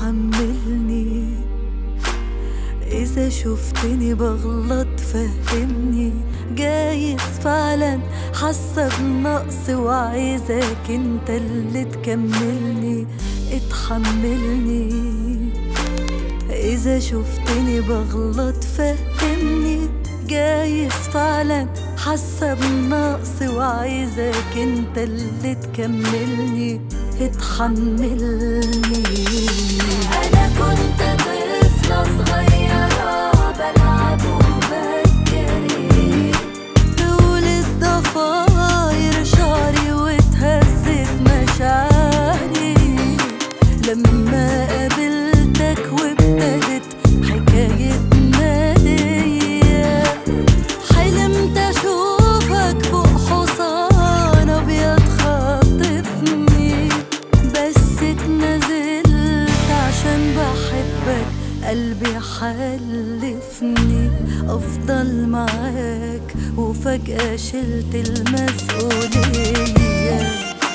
اتحملني إذا شفتني بغلط فهمني جايز فعلا حاسة بنقص وعايزاك انت اللي تكملني اتحملني إذا شفتني بغلط فهمني جايز فعلا حاسة بنقص وعايزاك انت اللي تكملني اتحملني أنا كنت طفلة صغيرة بلعب وبجري طولت ضفاير شعري واتهزت مشاعري لما قابلتك وابتدت حكايتنا دي حلمت اشوفك فوق حصان ابيض خاطفني بس اتنازلت عشان بحبك قلبي حلفني افضل معاك وفجأة شلت المسؤولية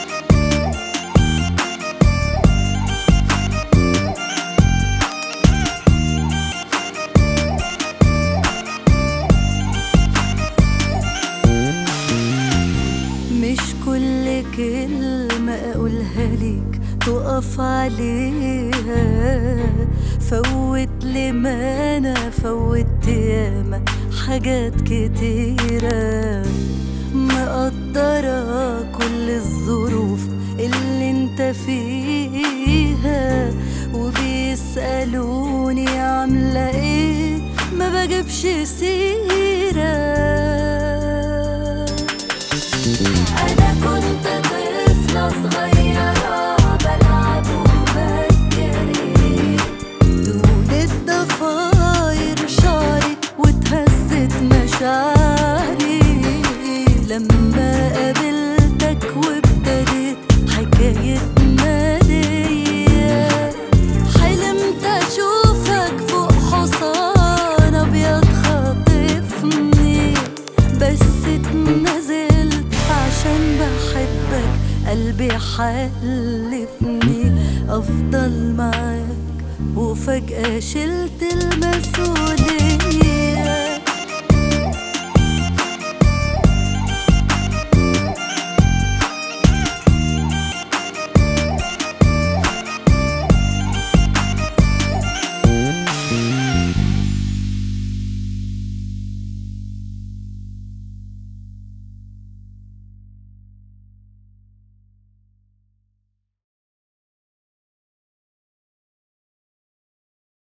مش كل كلمة أقولها ليك تقف عليها فوت لي ما أنا فوت ياما حاجات كتيرة مقدرة كل الظروف اللي انت فيها وبيسألوني عاملة ايه ما بجيبش سيرة أنا كنت طفلة صغيرة بلعب وبجري دون الضفاير شعري واتهزت مشاعري لما قابلتك وابتديت حكايتنا دي حلمت أشوفك فوق حصان أبيض خاطفني بس اتنازلت عشان بحبك قلبي حلفني أفضل معاك وفجأة شلت المسؤولية